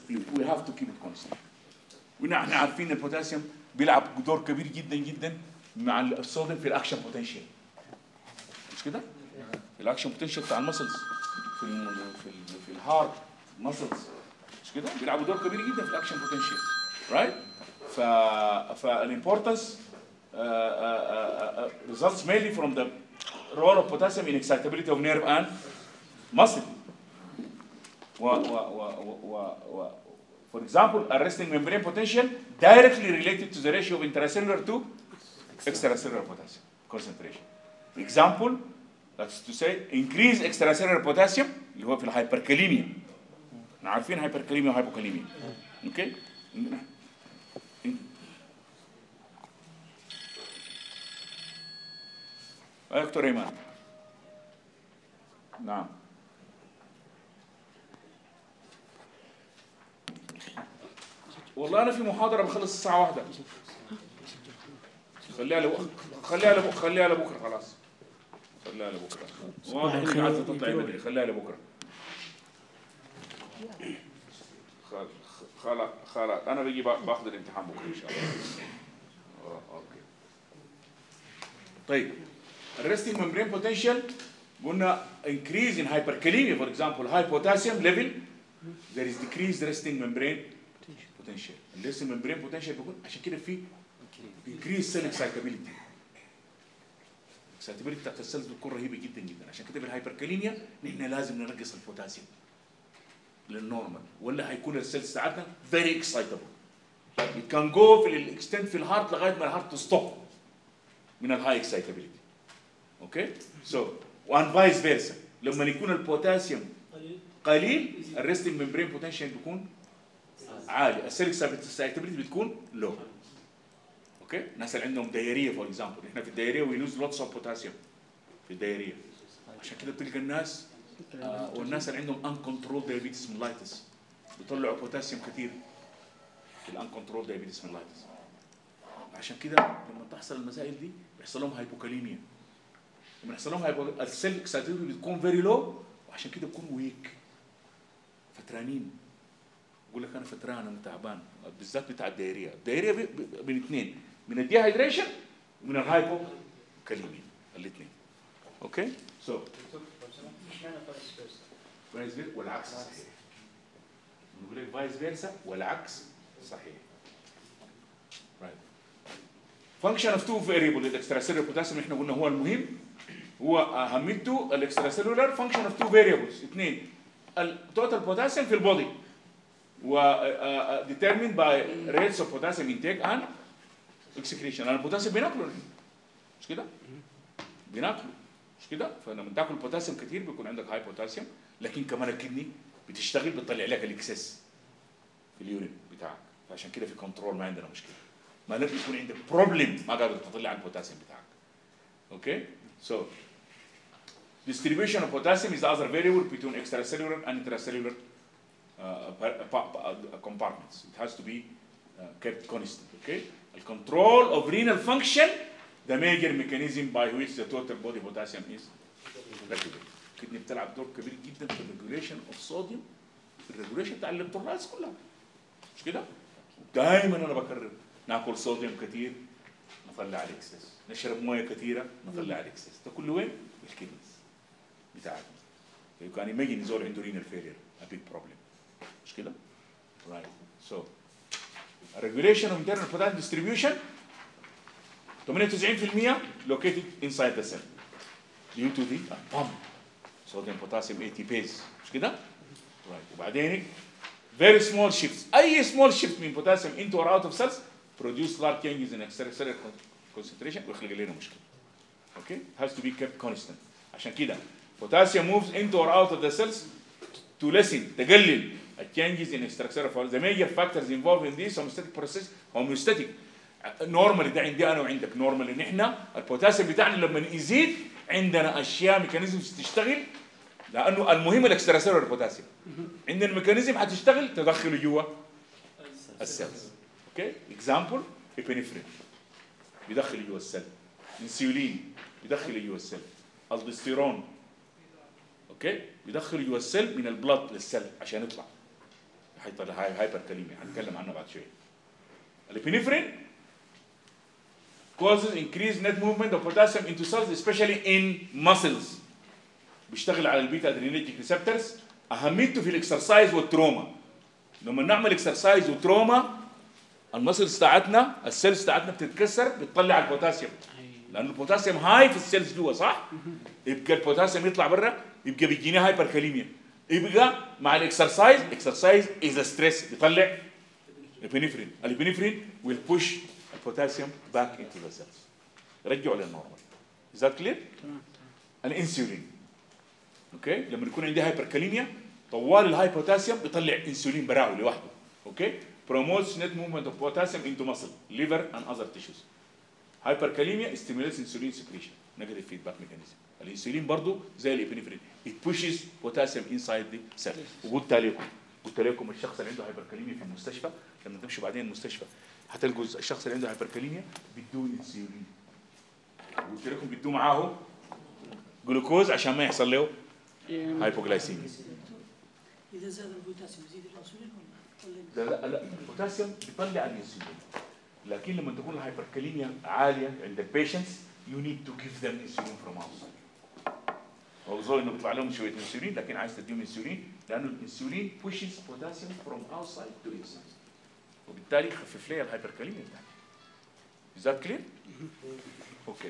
we have to keep it constant ونحن عارفين البوتاسيوم بيلعب دور كبير جدا جدا مع الصوديوم في الاكشن بوتنشال مش كده؟ في الاكشن بوتنشال بتاع المسلز في ال في ال في الهارت مسلز مش كده؟ بيلعبوا دور كبير جدا في الاكشن بوتنشال رايت؟ ف فالامبورتنس results mainly from the role of potassium in excitability of nerve and muscle. و, و, و, و, و, for example, arresting membrane potential directly related to the ratio of intracellular to extracellular potassium concentration. Example, that's to say, increase extracellular potassium اللي هو في الهايبركاليميا. احنا عارفين هايبركاليميا وهايبوكاليميا. اوكي؟ يا دكتور ايمان. نعم. والله انا في محاضره بخلص الساعه واحدة خليها لبكره خليها لبكره خليها لبكره خلاص خليها لبكره واضح انك عايزه تطلعي بدري خليها لبكره خلاص خلاص خلاص انا بيجي باخذ الامتحان بكره ان شاء الله آه، اوكي طيب الريستنج ممبرين بوتنشال قلنا increase in hyperkalemia for example high potassium level there is decreased resting membrane potential الريستنج ممبرين potential بيكون عشان كده في increase cell excitability excitability بتاعت السيلز بتكون رهيبه جدا جدا عشان كده في الهايبركاليميا نحن لازم ننقص البوتاسيوم للنورمال ولا هيكون السيلز ساعتها very excitable it can go في الاكستنت في الهارت لغايه ما الهارت ستوب من الهاي excitability اوكي سو وان فايس فيرسا لما يكون البوتاسيوم قليل الريستنج ممبرين بوتنشال بيكون عالي السيلك اكسايتابيلتي بتكون لو اوكي الناس اللي عندهم دايريه فور اكزامبل احنا في الدايريه وي لوز لوتس اوف بوتاسيوم في الدايريه عشان كده بتلقى الناس آه والناس اللي عندهم ان كنترول دايابيتس ميلايتس بيطلعوا بوتاسيوم كثير في الان كنترول دايابيتس ميلايتس عشان كده لما تحصل المسائل دي بيحصل لهم هايبوكاليميا لما يحصل لهم هايبو السيل اكسايتابيلتي بتكون فيري لو وعشان كده بيكون ويك فترانين يقول لك انا فتران انا تعبان بالذات بتاع الدايريه الدايريه ب- ب- من اثنين من الديهايدريشن ومن الهايبو كاليميا الاثنين اوكي سو فايز فيرسا والعكس صحيح نقول لك فايز فيرسا والعكس صحيح رايت فانكشن اوف تو فاريبل الاكسترا سيلولر بوتاسيوم احنا قلنا هو المهم هو اهميته الاكسترا سيلولر فانكشن اوف تو فاريبلز اثنين التوتال بوتاسيوم في البودي و uh, uh, determined by rates of potassium intake and excretion انا البوتاسيوم بناكله نحن. مش كده؟ بناكله مش كده؟ فلما تاكل بوتاسيوم كتير بيكون عندك هاي بوتاسيوم لكن كمان الكدني بتشتغل بتطلع لك الاكسس في اليورين بتاعك فعشان كده في كنترول ما عندنا مشكله ما لازم يكون عندك بروبلم ما قادر تطلع البوتاسيوم بتاعك اوكي؟ سو distribution of potassium is the other variable between extracellular and intracellular uh, pa- pa- pa- compartments. It has to be uh, kept constant. Okay. The control of renal function, the major mechanism by which the total body potassium is regulated. كدني بتلعب دور كبير جدا في الريجوليشن اوف صوديوم في الريجوليشن بتاع الالكترولايتس كلها مش كده؟ دائما انا بكرر ناكل صوديوم كثير نطلع الاكسس نشرب مويه كثيره نطلع الاكسس ده كله وين؟ الكدنيز بتاعتنا You can imagine يزول عنده renal failure a big problem مش كده؟ Right. So, regulation of internal potassium distribution 98% located inside the cell due to the pump sodium potassium ATPase مش كده؟ Right. وبعدين very small shifts أي small shift من potassium into or out of cells produce large changes in extracellular con- concentration ويخلق لنا مشكلة. Okay? Has to be kept constant. عشان كده potassium moves into or out of the cells to lessen تقلل changes in extracellular the major factors involved in this homeostatic process homeostatic نورمالي ده عندي انا وعندك نورمالي ان احنا البوتاسيوم بتاعنا لما يزيد عندنا اشياء ميكانيزم تشتغل لانه المهم الاكستراسيلولر بوتاسيوم عندنا ميكانيزم حتشتغل تدخله جوا السيلز اوكي اكزامبل ابنفرين بيدخل جوا السيل انسولين بيدخل جوا السيل الدستيرون اوكي بيدخل جوا السيل من البلد للسيل عشان يطلع حيطلع هاي هايبر كاليميا هنتكلم عنها بعد شويه الابنفرين causes increased net movement of potassium into cells especially in muscles بيشتغل على البيتا ادرينرجيك ريسبتورز اهميته في الاكسرسايز والتروما لما نعمل اكسرسايز وتروما المسلز بتاعتنا السيلز بتاعتنا بتتكسر بتطلع البوتاسيوم لانه البوتاسيوم هاي في السيلز جوا صح؟ يبقى البوتاسيوم يطلع برا يبقى بيجيني هايبر كاليميا يبقى مع الاكسرسايز اكسرسايز از ستريس بيطلع البنفرين البنفرين ويل بوش البوتاسيوم باك انتو ذا سيلز رجعوا للنورمال از ذات كلير؟ الانسولين اوكي لما يكون عندي هايبر كاليميا طوال الهاي بوتاسيوم بيطلع انسولين براو لوحده اوكي promotes net movement of potassium into muscle liver and other tissues hyperkalemia stimulates insulin secretion negative feedback mechanism الانسولين برضو زي الابنفرين it pushes potassium inside the cell وقلت لكم قلت لكم الشخص اللي عنده هايبركاليميا في المستشفى لما تمشوا بعدين المستشفى هتلقوا الشخص اللي عنده هايبركاليميا بيدوه انسولين قلت لكم بيدوه معاه جلوكوز عشان ما يحصل له هايبوغلايسيميا اذا زاد البوتاسيوم يزيد الانسولين ولا ولا لا لا لا البوتاسيوم بيطلع الانسولين لكن لما تكون الهايبركاليميا عاليه عند البيشنتس يو نيد تو جيف ذم انسولين فروم اوتسايد although انه بيطلع لهم شويه انسولين لكن عايز تديهم انسولين لانه الانسولين pushes potassium from outside to inside وبالتالي يخفف لي الهايبركاليميا بتاعتي Is that clear؟ اوكي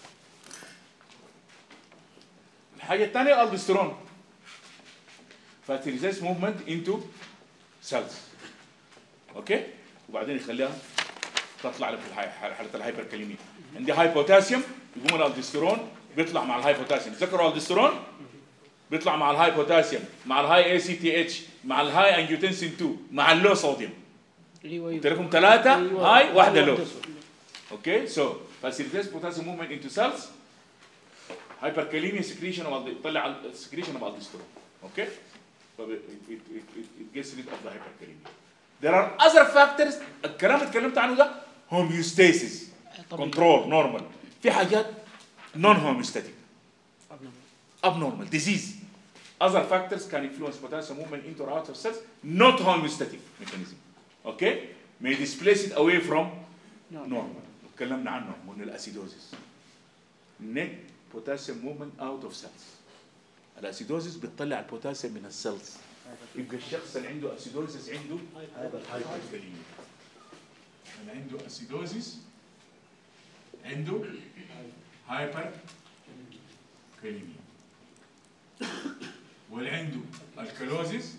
الحاجه الثانيه الالدوستيرون فاتيريزيس موفمنت انتو سيلز اوكي وبعدين يخليها تطلع لك في الحي- حاله الهايبركاليميا عندي هاي بوتاسيوم يقوم الالدوستيرون بيطلع مع الهاي بوتاسيوم تذكروا الالدوستيرون بيطلع مع الهاي بوتاسيوم مع الهاي اي سي تي اتش مع الهاي انجيوتنسين 2 مع اللو صوديوم ايوه قلت ايوه لكم ثلاثه أيوة. هاي واحده أيوة. لو اوكي سو facilitates potassium movement into cells hyperkalemia secretion of aldi- يطلع secretion of aldosterone okay so it, it, it, it, it gets rid of the hyperkalemia there are other factors الكلام اللي اتكلمت عنه ده homeostasis طبيعي. control normal في حاجات non homeostatic abnormal disease other factors can influence potassium movement into or out of cells not homeostatic mechanism okay may displace it away from نعم. نورمال اتكلمنا عنه قلنا الاسيدوزيس نت بوتاسيوم موفمنت اوت اوف سيلز الاسيدوزيس بتطلع البوتاسيوم من السيلز يبقى الشخص اللي عنده اسيدوزيس عنده هايبركاليميا اللي عنده اسيدوزيس عنده هايبر كاليميا واللي عنده الكالوزيس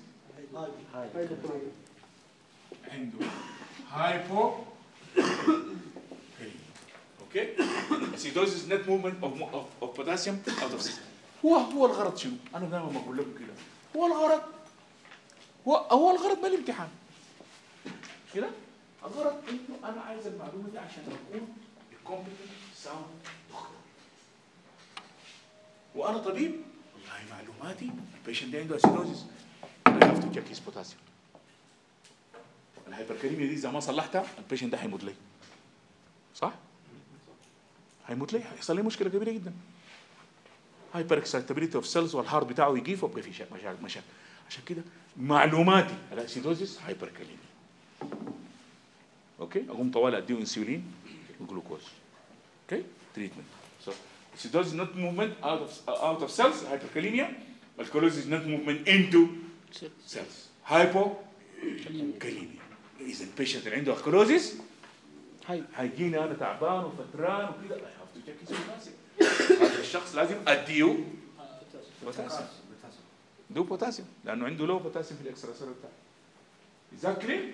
عنده هايبو اوكي acidosis net movement of, of, of potassium out of system هو هو الغرض شنو؟ انا دائما بقول لكم كده هو الغرض هو هو الغرض من الامتحان كده الغرض انه انا عايز المعلومه دي عشان اكون competent sound دكتور وانا طبيب والله معلوماتي البيشنت ده عنده اسيدوزيس I have to check his potassium الهايبركاليميا دي اذا ما صلحتها البيشنت ده هيموت لي صح؟ هيموت لي هيحصل لي مشكله كبيره جدا هايبر اكسايتابيليتي اوف سيلز والهارت بتاعه يجيف ويبقى في شك- مشاكل مشاكل عشان كده معلوماتي الاسيدوزيس هايبركاليميا اوكي اقوم طوال اديه انسولين وجلوكوز اوكي تريتمنت so acidosis not movement out of out of cells hyperkalemia alkalosis not movement into cells hypokalemia اذا البيشنت اللي عنده الكالوزيس هاي هيجيني انا تعبان وفتران وكده I have to check his potassium هذا الشخص لازم اديه بوتاسيوم دو بوتاسيوم لانه عنده لو بوتاسيوم في الاكسترا سيلر بتاعه Is that clear?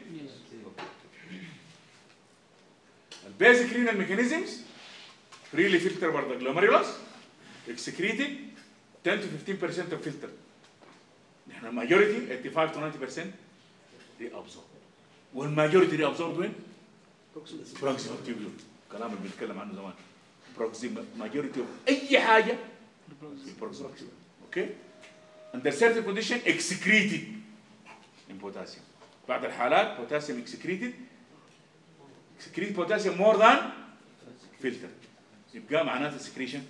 البيزك رينال ميكانيزمز فريلي فلتر برضه جلوميرولس اكسكريتد 10 to 15% of filter نحن الماجوريتي 85 to 90% دي ابزورب والماجوريتي دي ابزورب وين؟ بروكسيمال تيوبيول كلام اللي بنتكلم عنه زمان بروكسيمال ماجوريتي اي حاجه في بروكسيمال تيوبيول اوكي under certain condition excreted in potassium بعض الحالات potassium excreted excrete potassium more than filter يبقى معناته secretion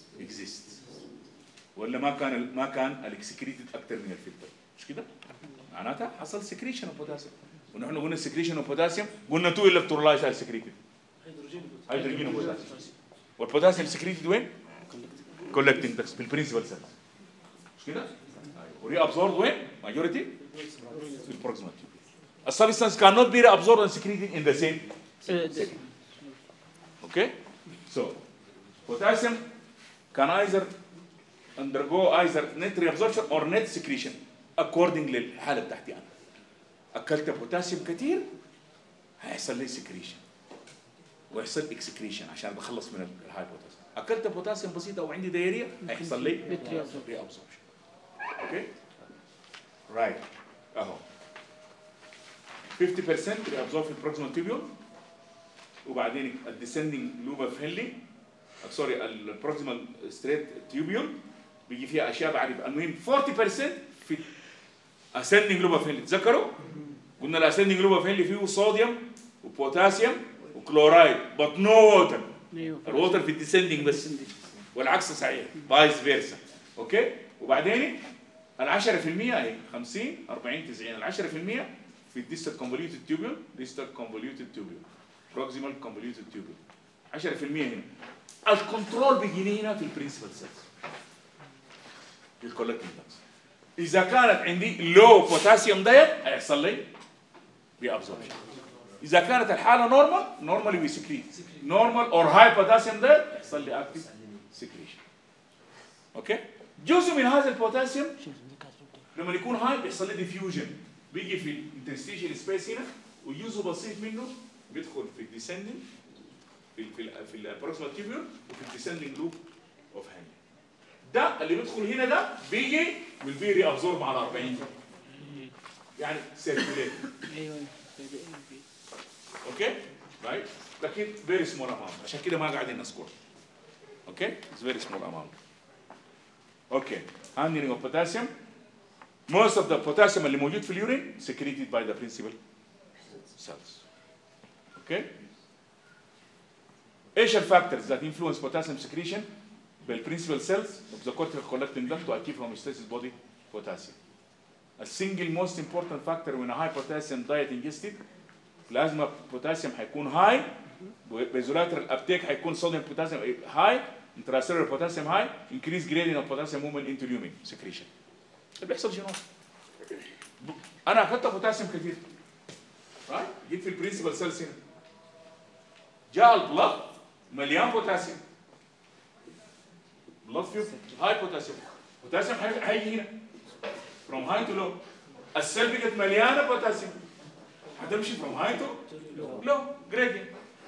exists ولا ما كان ما كان الاكسكريتد اكثر من الفلتر مش كده؟ معناتها حصل سكريشن اوف بوتاسيوم ونحن قلنا سكريشن اوف بوتاسيوم قلنا تو الكترولايت ار سكريتد هيدروجين وبوتاسيوم والبوتاسيوم سكريتد وين؟ كولكتنج داكس بالبرنسبل سيلز مش كده؟ وري ابزورد وين؟ ماجوريتي في البروكسيمال السبستانس كان نوت بي absorbed and secreted in the same okay so potassium can either undergo either net reabsorption or net secretion according للحاله بتاعتي انا اكلت بوتاسيوم كتير هيحصل لي سكريشن ويحصل اكسكريشن عشان بخلص من الهاي بوتاسيوم اكلت بوتاسيوم بسيط او عندي دايريا هيحصل لي Net reabsorption. ري ابسوربشن اوكي رايت اهو 50% reabsorb في البروكسيمال تيبيول وبعدين الديسندنج لوب اوف هنلي سوري البروكسيمال ستريت تيوبيول بيجي فيها اشياء بعرف المهم 40% في اسندنج لوب اوف هنلي تذكروا؟ قلنا الاسندنج لوب اوف هنلي فيه صوديوم وبوتاسيوم وكلورايد بط نو ووتر ايوه الووتر في الديسندنج بس والعكس صحيح فايس فيرسا اوكي وبعدين ال 10% اهي 50 40 90 ال 10% في الديستال كونفوليوتد تيوبيول ديستال كونفوليوتد تيوبيول بروكسيمال كونفوليوتد تيوبيول 10% هنا الكنترول بيجيني هنا في البرنسبل سيلز في الكولكتنج اذا كانت عندي لو بوتاسيوم دايت هيحصل لي ريابزوربشن اذا كانت الحاله نورمال نورمالي وي سكريت نورمال اور هاي بوتاسيوم دايت يحصل لي اكتف سكريشن اوكي جزء من هذا البوتاسيوم لما يكون هاي بيحصل لي ديفيوجن بيجي في الانترستيشن سبيس هنا وجزء بسيط منه بيدخل في الديسندنج في ال في ال في البروكسيمال تيبيول وفي الديسندنج لوب اوف هاني ده اللي بيدخل هنا ده بيجي والبيري ابزورب على 40 يعني سيركوليت ايوه اوكي رايت لكن فيري سمول اماونت عشان كده ما قاعدين نذكر اوكي اتس فيري سمول اماونت اوكي handling of potassium most of the potassium اللي موجود في اليورين secreted by the principal cells اوكي ايش الفاكتورز that influence potassium secretion بالprincipal cells of the cortical collecting duct to achieve homeostasis body potassium a single most important factor when a high potassium diet ingested لازم البوتاسيوم هيكون هاي بيزولاترال ابتيك هيكون صوديوم بوتاسيوم هاي انتراسيلولر بوتاسيوم هاي انكريز جريدينت اوف بوتاسيوم موفمنت انتو اليومين سكريشن اللي بيحصل شنو؟ انا اخذت بوتاسيوم كثير رايت جيت في البرنسبل سيلز هنا جاء البلد مليان بوتاسيوم بلد فيه هاي بوتاسيوم بوتاسيوم هيجي هنا فروم هاي تو لو السيل بقت مليانه بوتاسيوم هتمشي فروم هاي تو لو جريدينت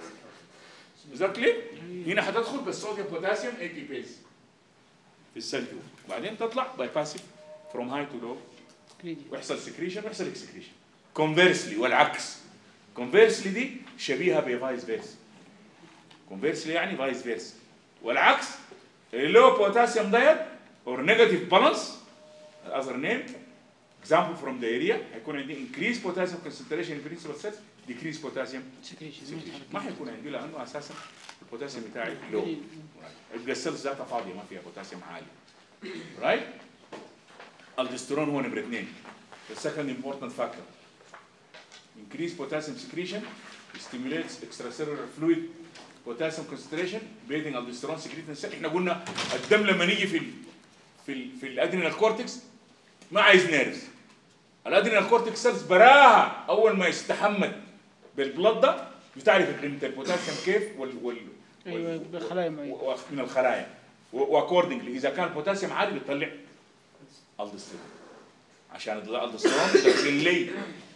اكزاكتلي هنا هتدخل بالصوديوم بوتاسيوم اي تي بيز في السيل تو بعدين تطلع باي باسيف فروم هاي تو لو ويحصل سكريشن ويحصل اكسكريشن كونفيرسلي والعكس كونفيرسلي دي شبيهه بفايس فيرس كونفيرسلي يعني فايس فيرس والعكس لو بوتاسيوم دايت اور نيجاتيف بالانس الاذر نيم example from the area هيكون عندي increase potassium concentration in principal cells decrease potassium سكريشن secretion ما حيكون عندي لانه اساسا البوتاسيوم بتاعي لو يبقى السيلز ذاتها فاضيه ما فيها بوتاسيوم عالي رايت الدسترون هو نمرة اثنين the second important factor increase potassium secretion stimulates extracellular fluid potassium concentration breathing aldosterone secreting cell احنا قلنا الدم لما يجي في ال في ال في الادرينال كورتكس ما عايز نيرفز الادرينال كورتكس سيلز براها اول ما يستحمل بالبلد ده بتعرف قيمه البوتاسيوم كيف وال وال ايوه بالخلايا معي و- و- من الخلايا واكوردنجلي اذا كان البوتاسيوم عالي بتطلع الدسترون عشان يطلع الدسترون يدخل لي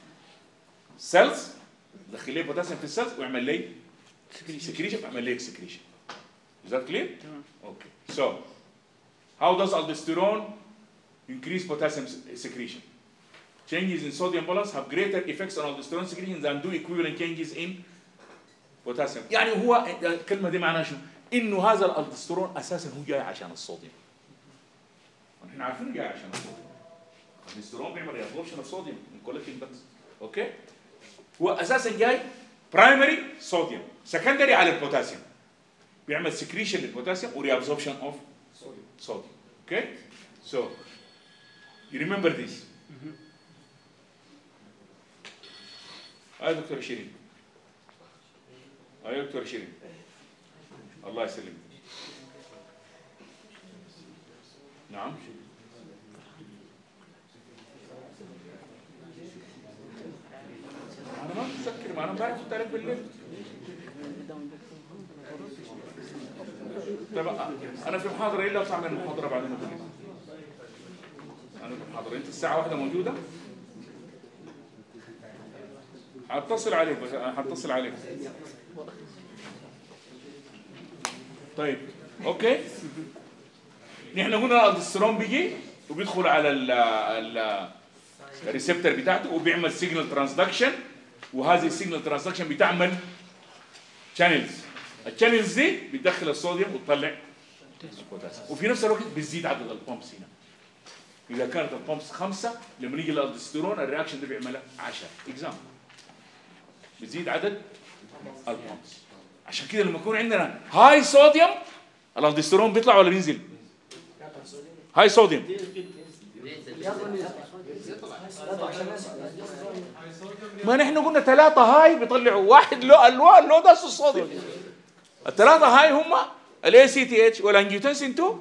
سيلز يدخل لي بوتاسيوم في السيلز ويعمل لي سكريشن سكريشن ويعمل لي اكسكريشن Is that clear? تمام Okay. So, how does aldosterone increase potassium s- secretion? Changes in sodium balance have greater effects on aldosterone secretion than do equivalent changes in potassium. يعني هو الكلمة دي معناها شنو؟ إنه هذا الالدوستيرون أساسا هو جاي عشان الصوديوم. احنا عارفين جاي عشان الصوديوم. الالدوستيرون بيعمل absorption of sodium من collecting ducts. اوكي؟ هو أساسا جاي برايمري صوديوم، سكندري على البوتاسيوم. بيعمل سكريشن للبوتاسيوم وريابزوربشن اوف صوديوم اوكي سو you remember this اي دكتور شيرين اي دكتور شيرين الله يسلمك نعم انا ما متذكر ما انا امبارح كنت عليك بالليل طيب انا في محاضره الا وصعب من المحاضره بعدين بالليل انا في محاضره انت الساعه واحدة موجوده هتصل عليك بس هتصل عليك طيب اوكي نحن قلنا الالدوستيرون بيجي وبيدخل على ال ال الريسبتور بتاعته وبيعمل سيجنال ترانسدكشن وهذه السيجنال ترانسدكشن بتعمل شانلز الشانلز دي بتدخل الصوديوم وتطلع البوتاسيوم وفي نفس الوقت بتزيد عدد البامبس هنا اذا كانت البامبس خمسه لما يجي الالدوستيرون الرياكشن ده بيعملها 10 اكزامبل بتزيد عدد البامبس عشان كده لما يكون عندنا هاي صوديوم الالدوستيرون بيطلع ولا بينزل؟ هاي صوديوم ما نحن قلنا ثلاثة هاي بيطلعوا واحد لو اللو اللو ده الصوديوم الثلاثة هاي هم الاي سي تي اتش والانجيوتنسين 2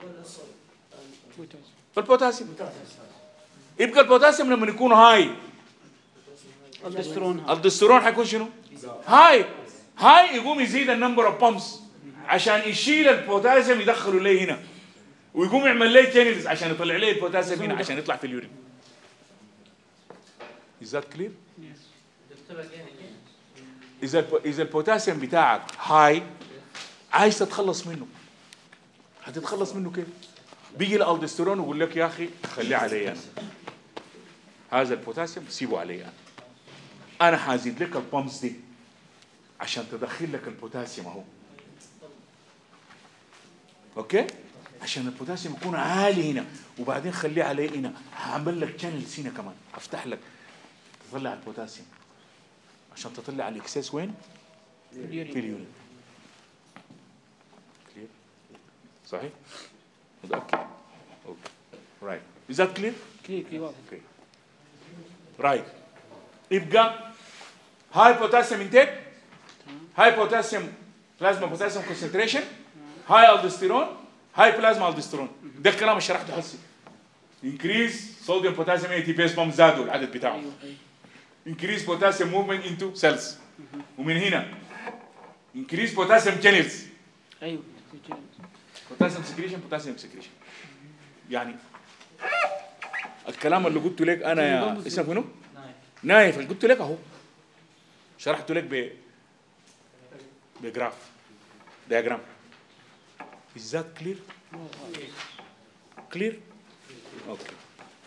والبوتاسيوم يبقى البوتاسيوم لما يكون هاي الدسترون الدسترون حيكون شنو؟ هاي هاي يقوم يزيد النمبر اوف بامبس عشان يشيل البوتاسيوم يدخله ليه هنا ويقوم يعمل ليه تشانلز عشان يطلع ليه البوتاسيوم هنا عشان يطلع في اليورين Is that clear؟ إذا الب- إذا البوتاسيوم بتاعك هاي عايز تتخلص منه هتتخلص منه كيف؟ بيجي الالدسترون ويقول لك يا أخي خليه علي أنا هذا البوتاسيوم سيبه علي أنا انا حازيد لك البامبس دي عشان تدخل لك البوتاسيوم اهو اوكي عشان البوتاسيوم يكون عالي هنا وبعدين خليه عليه هنا هعمل لك شانلز هنا كمان افتح لك تطلع البوتاسيوم عشان تطلع الاكسس وين في اليورين كلير صحيح متاكد اوكي رايت از ذات كلير كلير كلير واضح اوكي رايت يبقى هاي بوتاسيوم انتيك هاي بوتاسيوم بلازما بوتاسيوم كونسنتريشن هاي الدستيرون هاي بلازما الدستيرون ده الكلام اللي شرحته هسه انكريز صوديوم بوتاسيوم اي تي بي اس بام زادوا العدد بتاعهم ايوه ايوه increase potassium movement into cells ومن هنا increase potassium channels ايوه potassium secretion potassium secretion يعني الكلام اللي قلته لك انا يا اسمك منو؟ نايف اللي قلت لك اهو شرحته لك ب بجراف diagram is that clear clear okay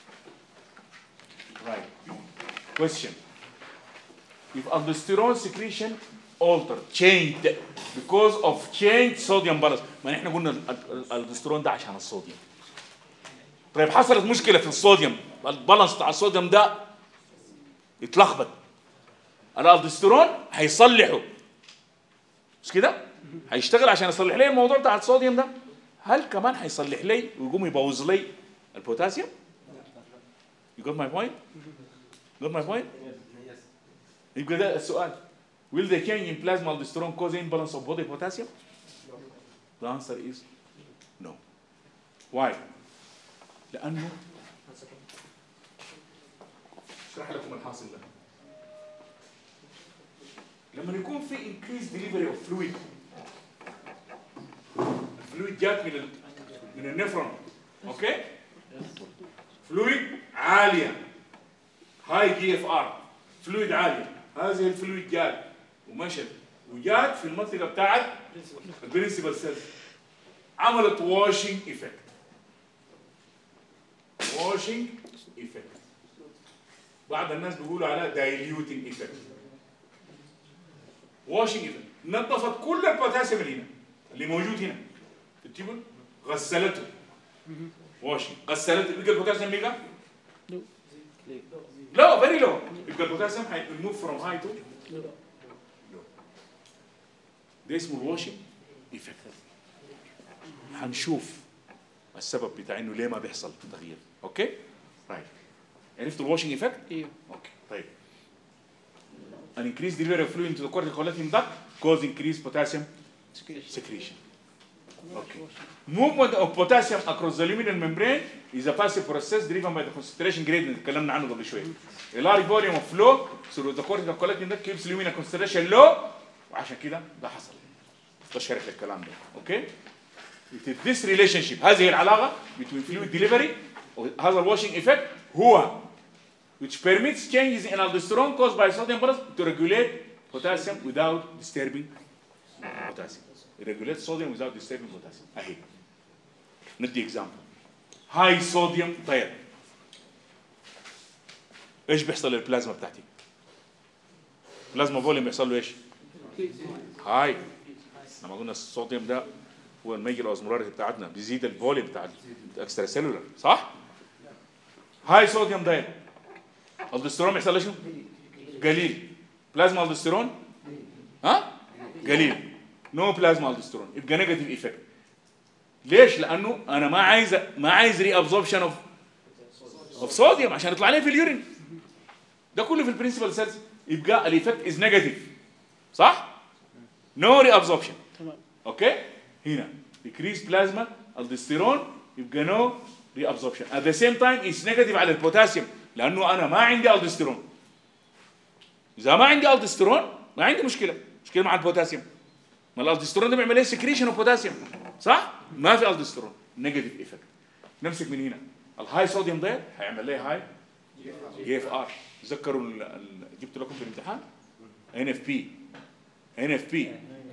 right question if aldosterone secretion altered changed because of changed sodium balance ما نحن قلنا ال- ال- الالدوستيرون ده عشان الصوديوم طيب حصلت مشكله في الصوديوم البالانس بتاع الصوديوم ده اتلخبط الالدوستيرون هيصلحه مش كده هيشتغل عشان يصلح لي الموضوع بتاع الصوديوم ده هل كمان هيصلح لي ويقوم يبوظ لي البوتاسيوم You got my point? Got my point? يبقى ده السؤال Will the change in plasma aldosterone cause imbalance of body potassium? The answer is no. Why? لأنه اشرح لكم الحاصل ده لما يكون في increased delivery of fluid الفلويد جات من ال... من النفرون اوكي فلويد عاليه هاي جي اف ار فلويد عاليه هذه الفلويد جات ومشت وجات في المنطقه بتاعت البرنسبل سيلز عملت واشنج ايفكت واشنج ايفكت بعض الناس بيقولوا عليها دايليوتنج ايفكت واشنج ايفكت نظفت كل البوتاسيوم اللي هنا اللي موجود هنا في التيبل غسلته واشنج غسلته يبقى البوتاسيوم بقى لا فيري لو يبقى البوتاسيوم هيموف فروم هاي تو لو ده اسمه الواشنج ايفكت هنشوف السبب بتاع انه ليه ما بيحصل تغيير اوكي رايت عرفت الواشنج ايفكت ايوه اوكي طيب an increased delivery of fluid into the cortical collecting duct cause increased potassium Secretion. secretion. Okay. Movement of potassium across the luminal membrane is a passive process driven by the concentration gradient اللي اتكلمنا عنه قبل شويه. A large volume of flow through the cortical collecting duct keeps luminal concentration low وعشان كده ده حصل. ده شرح الكلام ده. اوكي؟ It is this relationship هذه العلاقه between fluid delivery وهذا الواشنج effect هو which permits changes in aldosterone caused by sodium balance to regulate potassium without disturbing potassium. It regulates sodium without disturbing potassium. أهي. ندي example. high sodium diet. ايش بيحصل للبلازما بتاعتي؟ بلازما فوليوم بيحصل له ايش؟ هاي لما قلنا الصوديوم ده هو الميجر اوزمولاريتي بتاعتنا بيزيد الفوليوم بتاع الاكسترا سيلولر صح؟ هاي صوديوم دايت الدسترون بيحصل له شنو؟ قليل بلازما الدسترون ها؟ قليل نو بلازما الدسترون يبقى نيجاتيف ايفكت ليش؟ لانه انا ما عايز ما عايز ري ابزوربشن اوف اوف صوديوم عشان يطلع لي في اليورين ده كله في البرنسبل سيلز يبقى الايفكت از نيجاتيف صح؟ نو ري ابزوربشن تمام اوكي هنا decrease plasma الدستيرون يبقى نو ري ابزوربشن at the same time it's negative على البوتاسيوم لانه انا ما عندي الدستيرون اذا ما عندي الدستيرون ما عندي مشكله مشكله مع البوتاسيوم ما الالدستيرون ده بيعمل ايه سكريشن اوف بوتاسيوم صح ما في الدستيرون نيجاتيف ايفكت نمسك من هنا الهاي صوديوم ده هيعمل لي هاي جي اف ار تذكروا ال- ال- جبت لكم في الامتحان ان اف بي ان اف بي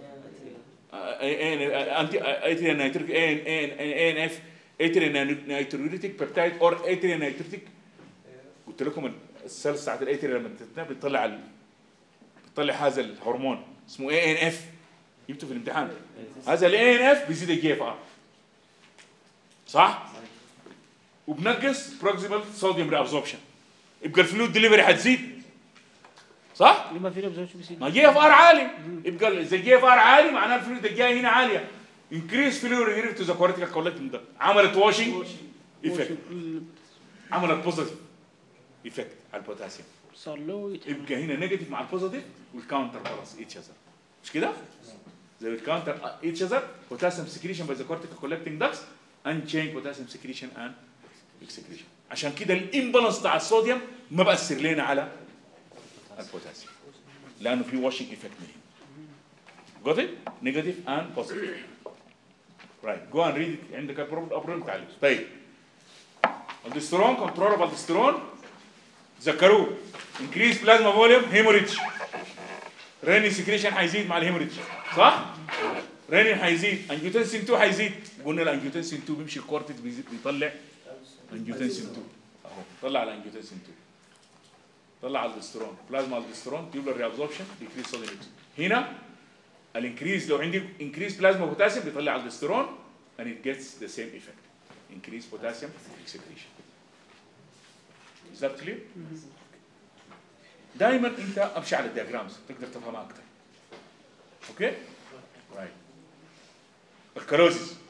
انتي اتريال نيتريك ان ان ان اف اتريال نيتريتيك بيبتايد اور اتريال نيتريتيك قلت لكم السيلز بتاعت الاتريال لما تتنام بتطلع ال... بتطلع هذا الهرمون اسمه اي ان اف جبته في الامتحان هذا الاي ان اف بيزيد الجي اف ار صح؟ وبنقص بروكسيمال صوديوم ري ابزوربشن يبقى الفلويد ديليفري حتزيد صح؟ لما في لبس شو بيصير ما جي اف ار عالي يبقى اذا جي اف ار عالي معناه الفلويد الجاي هنا عاليه انكريس فلويد ريليف تو ذا كورتيكال كولكتنج ده عملت واشنج ايفكت عملت بوزيتيف ايفكت على البوتاسيوم صار له يتحمل. يبقى هنا نيجاتيف مع البوزيتيف والكاونتر بالانس ايتش اذر مش كده؟ زي الكاونتر ايتش اذر بوتاسيوم سكريشن باي ذا كورتيكال كولكتنج داكس اند تشينج بوتاسيوم سكريشن اند اكسكريشن عشان كده الامبالانس بتاع الصوديوم ما بأثر لنا على البوتاسيوم لانه في واشنج ايفكت من هنا got it negative and positive right go and read it عندك البروبلم تعالج طيب الدسترون كنترول اوف الدسترون تذكروه increase plasma volume hemorrhage رينين سكريشن هيزيد مع الهيموريدج صح؟ رينين هيزيد انجيوتنسين 2 هيزيد قلنا الانجيوتنسين 2 بيمشي الكورتكس بيزيد بيطلع انجيوتنسين 2 اهو طلع على انجيوتنسين 2 طلع على الدسترون بلازما الدسترون تيوبلر ريابزوربشن ديكريس صوديوم هنا الانكريز لو عندي انكريز بلازما بوتاسيوم بيطلع على الدسترون and it gets the same effect increase potassium excretion is that clear دائما انت امشي على الدياجرامز تقدر تفهمها اكثر اوكي رايت الكالوزيس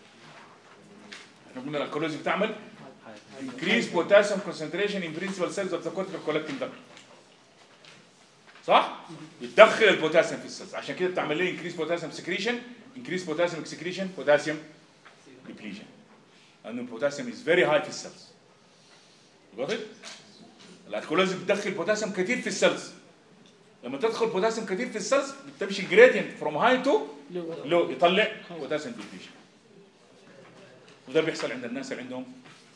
احنا قلنا الكالوزيس بتعمل increase potassium concentration in principal cells of the cortical collecting duct صح؟ بتدخل البوتاسيوم في السيلز عشان كده بتعمل لي increase potassium secretion increase potassium excretion potassium depletion لأن البوتاسيوم is very high في السيلز got it؟ الالكولوز بتدخل بوتاسيوم كتير في السيلز لما تدخل بوتاسيوم كتير في السيلز بتمشي جريدينت فروم هاي تو لو لو يطلع بوتاسيوم ديبليشن وده بيحصل عند الناس اللي عندهم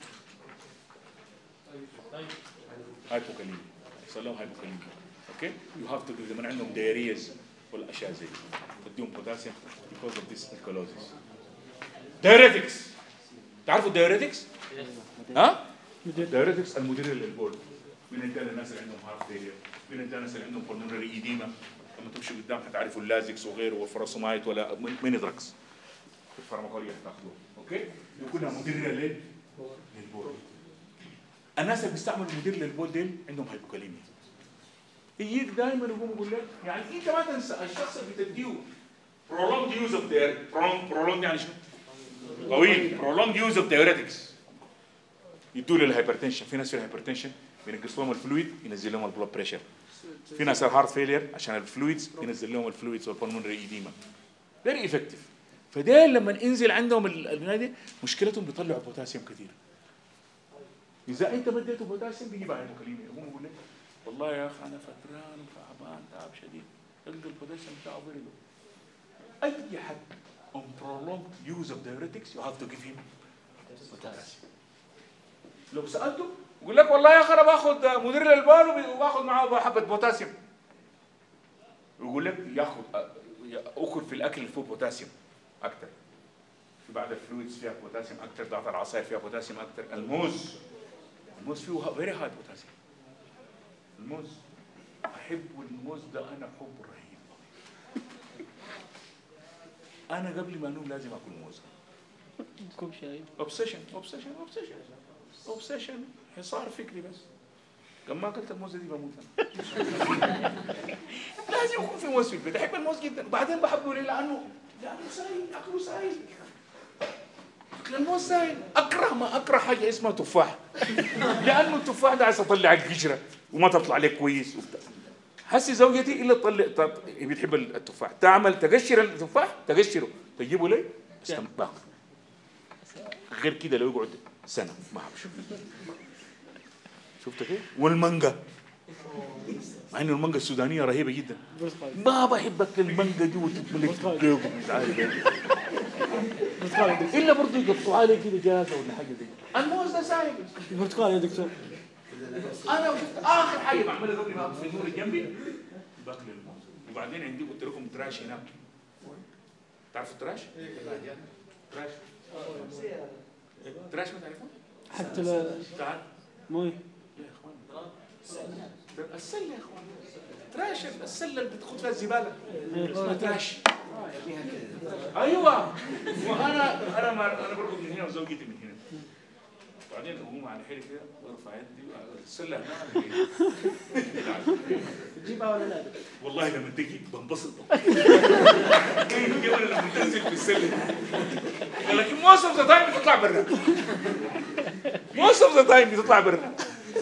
هايبوكاليميا يحصل لهم هايبوكاليميا اوكي يو هاف تو دو من عندهم دايريز والاشياء زي دي تديهم بوتاسيوم because of this alkalosis diuretics تعرفوا الدايوريتكس؟ ها؟ الدايوريتكس المدير للبول من انت الناس اللي عندهم هارت فيلير من انت الناس اللي عندهم pulmonary ايديما لما تمشي قدام حتعرفوا اللازكس وغيره والفراسومايت ولا مين دراكس الفارماكولوجيا هتاخدوه اوكي وكلها مديريه لل للبول الناس اللي بيستعملوا مدير للبول ديل عندهم هايبوكاليميا يجيك دائما يقوم يقول لك يعني انت ما تنسى الشخص اللي بتديه prolonged use of their prolonged prolonged يعني شنو؟ طويل prolonged use of diuretics يدوا له الهايبرتنشن في ناس في الهايبرتنشن بينقص لهم الفلويد ينزل لهم البلاد بريشر في ناس الهارت فيلير عشان الفلويدز ينزل لهم الفلويدز والبلمونري ايديما فيري افكتيف فديل لما انزل عندهم ال- البناء دي مشكلتهم بيطلعوا بوتاسيوم كثير اذا انت ما اديته بوتاسيوم بيجيب هايبوكاليميا هو بيقول لك والله يا اخي انا فتران وتعبان تعب شديد تلقى البوتاسيوم بتاعه فيري لو اي حد on prolonged use of diuretics you have to give him potassium لو سالته يقول لك والله يا اخي انا باخذ مدير الالبان وبي- وباخذ معاه حبه بوتاسيوم يقول لك ياخذ اكل في الاكل اللي فيه بوتاسيوم اكثر في بعض الفلويدز فيها بوتاسيوم اكثر بعض العصائر فيها بوتاسيوم اكثر الموز الموز فيه فيري هاي بوتاسيوم الموز احب الموز ده انا حب رهيب انا قبل ما انوم لازم اكل موز كوب شاي اوبسيشن اوبسيشن اوبسيشن اوبسيشن حصار فكري بس كم ما اكلت الموز دي بموت أنا. لازم يكون في موز في البيت احب الموز جدا وبعدين بحبه ليه لانه لانه سائل اكله سائل اكل الموز سائل اكره ما اكره حاجه اسمها تفاح لانه التفاح ده عايز اطلع القشره وما تطلع لك كويس وبتاع حسي زوجتي الا تطلع تط- هي بتحب التفاح تعمل تقشر التفاح تقشره تجيبه لي استمتع غير كده لو يقعد سنه ما حبش شفت كيف؟ والمانجا مع انه المانجا السودانيه رهيبه جدا ما بحب اكل المانجا دي وتتملك تدوق مش عارف إيه. الا برضه يقطعوا لي كده جاهزه ولا حاجه زي كده. الموز ده سايب البرتقال يا دكتور انا شفت اخر حاجه بعملها قبل ما اقفل النور جنبي باكل الموز وبعدين عندي قلت لكم تراش هناك تعرفوا التراش؟ تراش تراش ما تعرفون؟ حتى لا تعال مويه يا اخوان السله يا اخوان تراش السله اللي بتاخد فيها الزباله اسمها تراش ايوه وانا انا ما انا برقد من هنا وزوجتي من هنا بعدين اقوم على حيلي كده وارفع يدي السله هنا تجيبها ولا لا والله لما تجي بنبسط كيف الجبل لما تنزل في السلم ولكن موست اوف ذا تايم بتطلع برا موست اوف ذا تايم بتطلع برا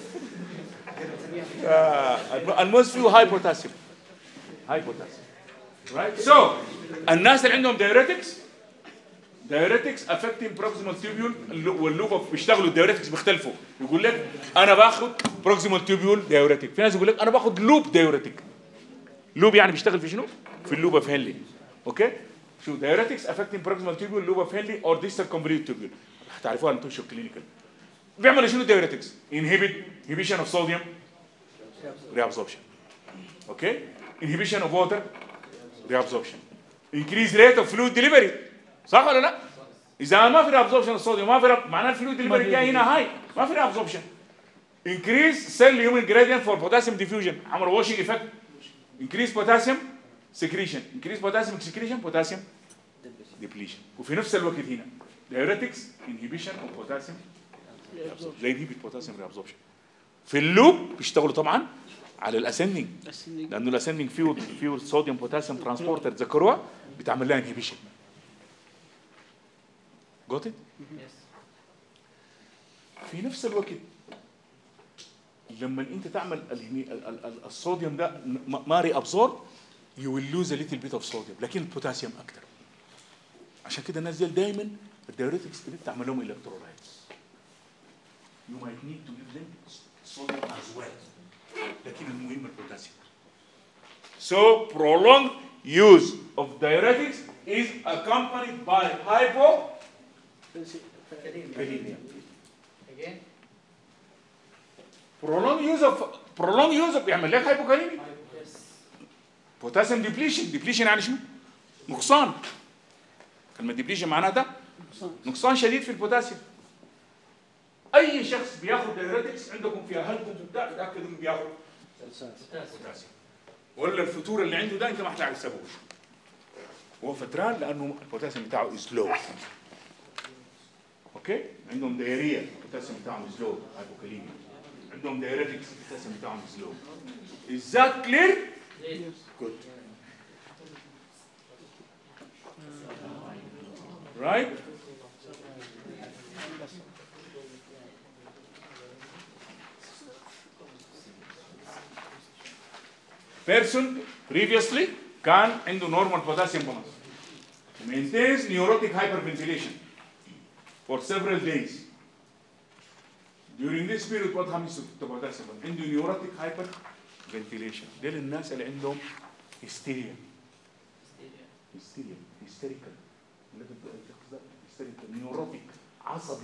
آه، الموز فيه هاي بوتاسيوم هاي بوتاسيوم رايت سو الناس اللي عندهم دايوريتكس دايوريتكس افكتنج بروكسيمال تيوبيول واللوب بيشتغلوا الدايوريتكس بيختلفوا يقول لك انا باخذ بروكسيمال تيوبيول دايوريتك في ناس يقول لك انا باخذ لوب دايوريتك لوب يعني بيشتغل في شنو؟ في اللوب اوف هنلي اوكي؟ شو دايوريتكس افكتنج بروكسيمال تيوبيول لوب اوف هنلي اور ديستال كومبليت تيوبيول هتعرفوها انتم شو كلينيكال بيعملوا شنو دايوريتكس؟ انهبت inhibition of sodium reabsorption اوكي؟ inhibition of water reabsorption increase rate of fluid delivery صح ولا لا؟ اذا ما في reabsorption الصوديوم ما في راب... معناه الفلويد ديليفري جاي هنا هاي ما في reabsorption increase cell human gradient for potassium diffusion عملوا washing effect increase potassium secretion increase potassium secretion potassium depletion وفي نفس الوقت هنا diuretics inhibition of potassium reabsorption they inhibit potassium reabsorption في اللوب بيشتغلوا طبعا على الاسندنج السندنج لانه الاسندنج فيه فيه صوديوم بوتاسيوم ترانسبورتر تذكروها بتعمل لها انهبيشن جوت في نفس الوقت لما انت تعمل الهني- ال- ال- ال- الصوديوم ده م- ما ري ابزورب يو ويل لوز ا ليتل بيت اوف صوديوم لكن البوتاسيوم اكثر عشان كده الناس دي دايما الدايوريتكس اللي بتعمل لهم الكترولايتس يو مايت نيد تو جيف ذم صوديوم از ويل لكن المهم البوتاسيوم So prolonged use of diuretics is accompanied by hypokalemia. Prolonged use of prolonged use of يعمل لك hypokalemia. Potassium depletion depletion يعني شنو؟ نقصان. كلمة depletion معناتها نقصان شديد في البوتاسيوم. أي شخص بياخذ diuretics عندكم فيها هلكم بتاع تأكدوا إنه بياخذ بوتاسيوم. ولا الفتور اللي عنده ده انت ما هتعرف سببه هو فتران لانه البوتاسيوم بتاعه از لو اوكي عندهم دايريه البوتاسيوم بتاعهم از لو هايبوكاليميا عندهم دايريتكس البوتاسيوم بتاعهم از لو Is that clear? Good. Right? person previously كان عنده normal potassium balance maintains neurotic hyperventilation for several days during this period what happens to the potassium balance عنده neurotic hyperventilation دول الناس اللي عندهم hysteria hysteria hysterical hysterical neurotic عصبي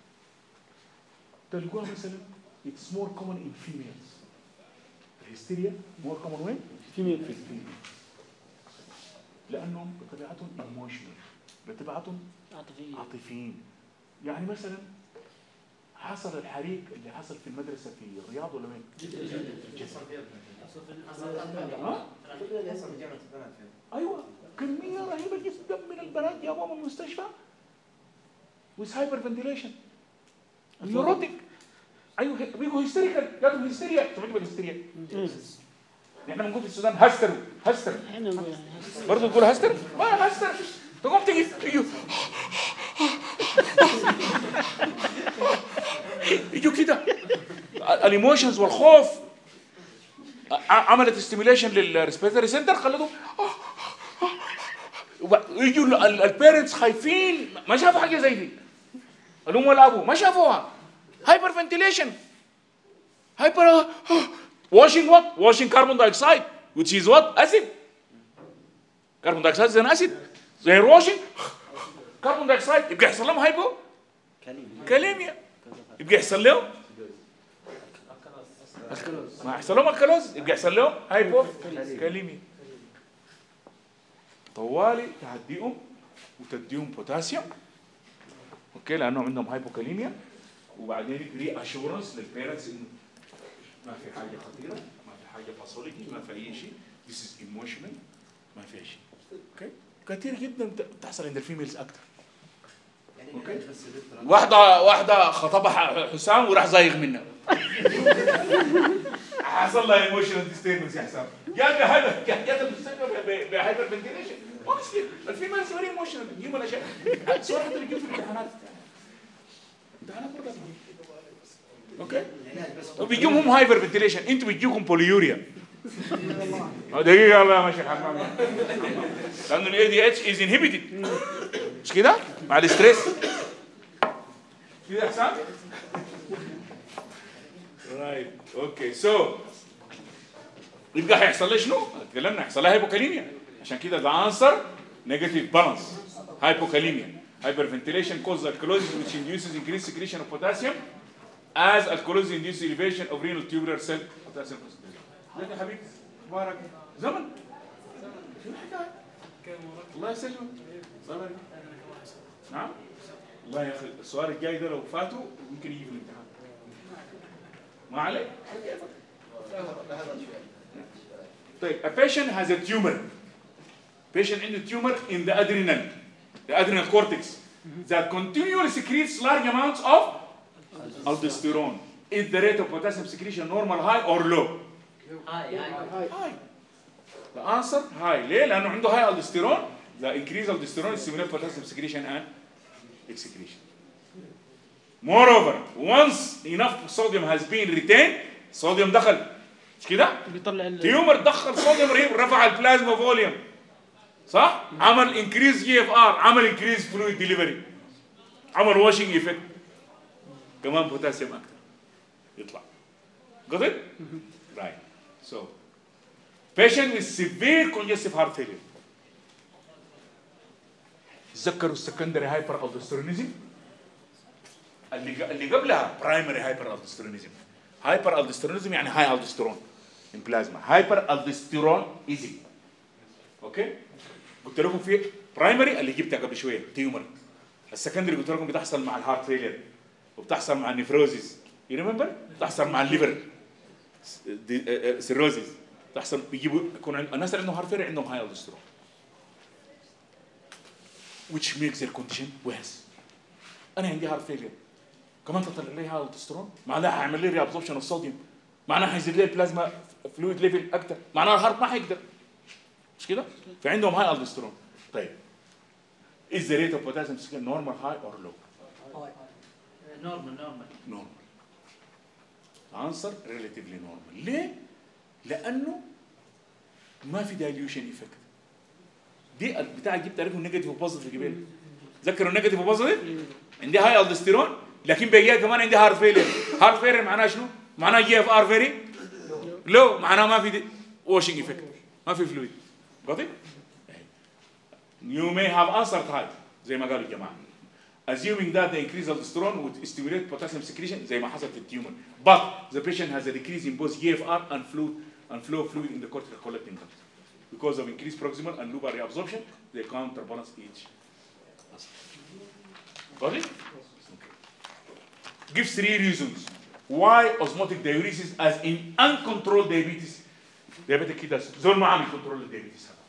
تلقوها مثلا it's more common in females الهستيريا more common وين؟ فيميل في الفيميل لانهم بطبيعتهم ايموشنال بطبيعتهم عاطفية عاطفيين يعني مثلا حصل الحريق اللي حصل في المدرسه في الرياض ولا وين؟ ها؟ ايوه كميه رهيبه جدا من البنات جابوهم المستشفى with hyperventilation نيوروتيك ايوه هي- بيجوا هيستيريكال جاتهم هيستيريا سمعتوا بالهيستيريا احنا بنقول في السودان هستروا هستروا احنا نقول يعني برضه تقول هستر ما هستر تقوم تجي تجي يجوا كده الايموشنز والخوف ع- عملت ستيميليشن للريسبيرتوري سنتر خلتهم يجوا البيرنتس خايفين ما شافوا حاجه زي دي الام والابو ما شافوها هايبر فنتيليشن هايبر washing what washing carbon dioxide which is what acid كربون دايوكسيد زي اسيد زي الواشنج كربون دايوكسيد يبقى يحصل لهم هايبو كاليميا يبقى يحصل لهم ما يحصل لهم الكالوز يبقى يحصل لهم هايبو كاليميا طوالي تهديهم وتديهم بوتاسيوم اوكي لانهم عندهم هايبوكاليميا وبعدين ري اشورنس للبيرنتس انه ما في حاجه خطيره ما في حاجه باثولوجي ما في اي شيء this is emotional ما في شيء اوكي كثير جدا بت- بتحصل عند الفيميلز اكثر اوكي واحده واحده خطبها ح- حسام وراح زايغ منها حصل لها ايموشنال ديستربنس يا حسام يا بهذا يا يا المستشفى بهايبر فنتيليشن اونستلي الفيميلز فيري ايموشنال بيجيبوا الاشياء الصور حتى بيجيبوا في الامتحانات امتحانات برضه اوكي وبيجيهم هم هايبر فنتيليشن انتوا بيجيكم بوليوريا دقيقة الله ماشي الحمام لأنه الاي دي اتش از انهبيتد مش كده؟ مع الاستريس كده يا حسام؟ رايت اوكي سو يبقى هيحصل لها شنو؟ اتكلمنا هيحصل لها هايبوكاليميا عشان كده ده انسر نيجاتيف بالانس هايبوكاليميا hyperventilation causes alkalosis which induces increased secretion of potassium as alkalosis induces elevation of renal tubular cell potassium concentration. ازيك يا حبيبي؟ اخبارك؟ زمن؟ شو الحكايه؟ الله يسلمك الله يبارك نعم؟ والله يا اخي السؤال الجاي ده لو فاتوا ممكن يجي في الامتحان ما عليك؟ طيب a patient has a tumor patient عنده tumor in the adrenal the adrenal cortex that continually secretes large amounts of aldosterone is the rate of potassium secretion normal high or low high the answer high ليه لانه عنده high aldosterone the increased aldosterone stimulates potassium secretion and excretion moreover once enough sodium has been retained صوديوم دخل مش كده بيطلع ال- تيومر دخل صوديوم رهيب رفع البلازما فوليوم صح عمل انكريز جي اف ار عمل انكريز فلويد ديليفري عمل واشنج ايفكت كمان بوتاسيوم اكتر يطلع got it right so patient with severe congestive heart failure تذكروا السكندري هايبر الدوستيرونيزم اللي اللي قبلها برايمري هايبر الدوستيرونيزم هايبر الدوستيرونيزم يعني هاي الدوستيرون ان بلازما هايبر الدوستيرونيزم اوكي قلت لكم في برايمري اللي جبتها قبل شويه تيومر السكندري قلت لكم بتحصل مع الهارت فيلير وبتحصل مع النفروزيس يو ريمبر بتحصل مع الليفر سيروزيس بتحصل بيجيبوا يكون عند الناس اللي عندهم هارت فيلير عندهم هاي الدوستيرون which makes their condition worse انا عندي هارت فيلير كمان تطلع لي هاي الدوستيرون معناها هيعمل لي ري ابزوربشن اوف صوديوم معناها هيزيد لي البلازما فلويد ليفل اكتر معناها الهارت ما هيقدر مش كده؟ فعندهم هاي الدوستيرون طيب is the rate of potassium secretion normal high or low نورمال نورمال normal answer relatively normal ليه؟ لانه ما في دايليوشن ايفكت دي البتاع جبت لكم نيجاتيف وبوزيتيف قبل ذكروا النيجاتيف وبوزيتيف عندي هاي الدستيرون لكن بقيها كمان عندي هارد فيلر هارد فيلر معناه شنو؟ معناه جي اف ار فيري لو معناه ما في واشنج ايفكت ما في فلويد got it؟ You may have answered high زي ما قالوا الجماعه assuming that the increase of testosterone would stimulate potassium secretion زي ما حصل في التيومر but the patient has a decrease in both GFR and fluid and flow of fluid in the cortical collecting duct because of increased proximal and lobar reabsorption they counterbalance each got it okay. give three reasons why osmotic diuresis as in uncontrolled diabetes diabetic كده زول ما عامل كنترول للديابيتس هذا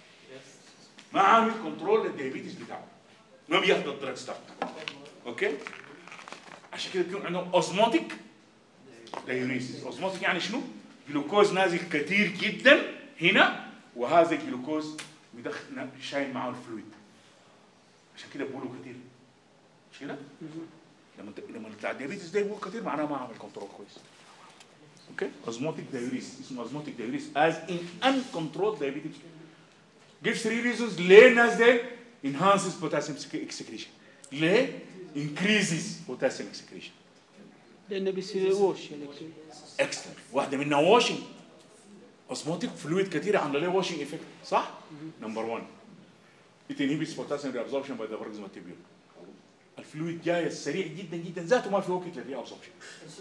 ما عامل كنترول للديابيتس بتاعه ما بياخد الدراجز بتاعته اوكي عشان كده بيكون عندهم اوزموتيك دايوريسيس اوزموتيك يعني شنو جلوكوز نازل كتير جدا هنا وهذا الجلوكوز بيدخل شايل معاه الفلويد عشان كده بيقولوا كتير مش كده لما انت- لما بتاع الديابيتس ده يقول كتير معناه ما عمل كنترول كويس اوكي اوزموتيك دايوريسيس اسمه اوزموتيك دايوريسيس as in uncontrolled diabetic give three reasons ليه الناس ده enhances potassium sec- excretion ليه increases potassium excretion لانه بيصير ووش يعني اكسلنت واحده منها واشنج اوزموتيك فلويد كتير عامله ليه واشنج ايفكت صح نمبر 1 it inhibits potassium reabsorption by the proximal tubule الفلويد جاي السريع جدا جدا ذاته ما في وقت للري ابسوربشن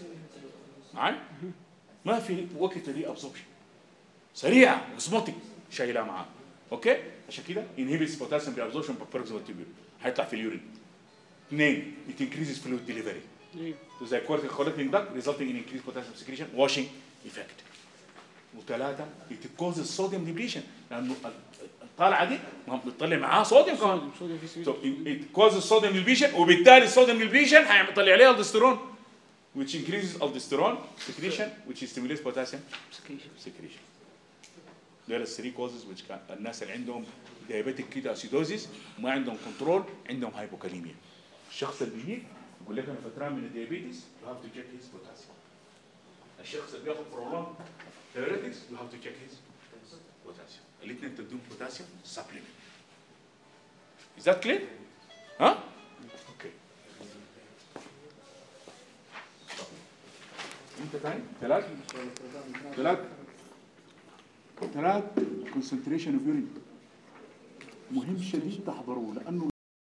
معاي ما في وقت للري ابسوربشن سريع اوزموتيك شايلها معاه اوكي عشان كده inhibits potassium reabsorption by proximal tubule هيطلع في اليورين اثنين it increases fluid delivery to the cortical collecting duct resulting in increased potassium secretion washing effect. وثلاثة it causes sodium depletion لأنه ال- الطالعة دي ما بتطلع معاه صوديوم كمان. صوديوم صوديوم في So سويد it, it causes sodium depletion وبالتالي الصوديوم depletion هيطلع عليه الدسترون which increases aldosterone secretion which stimulates potassium secretion. دول الثري كوزز which كان الناس اللي عندهم diabetic كده acidosis ما عندهم كنترول عندهم هايبوكاليميا. الشخص اللي بيجي يقول لك انا فتران من الديابيتس you have to check his potassium. الشخص اللي بياخد prolonged diuretics you have to check his potassium. الاثنين تدون potassium supplement. Is that clear؟ ها؟ اوكي. انت تاني؟ ثلاث ثلاث ثلاث concentration of urine مهم شديد تحضروه لانه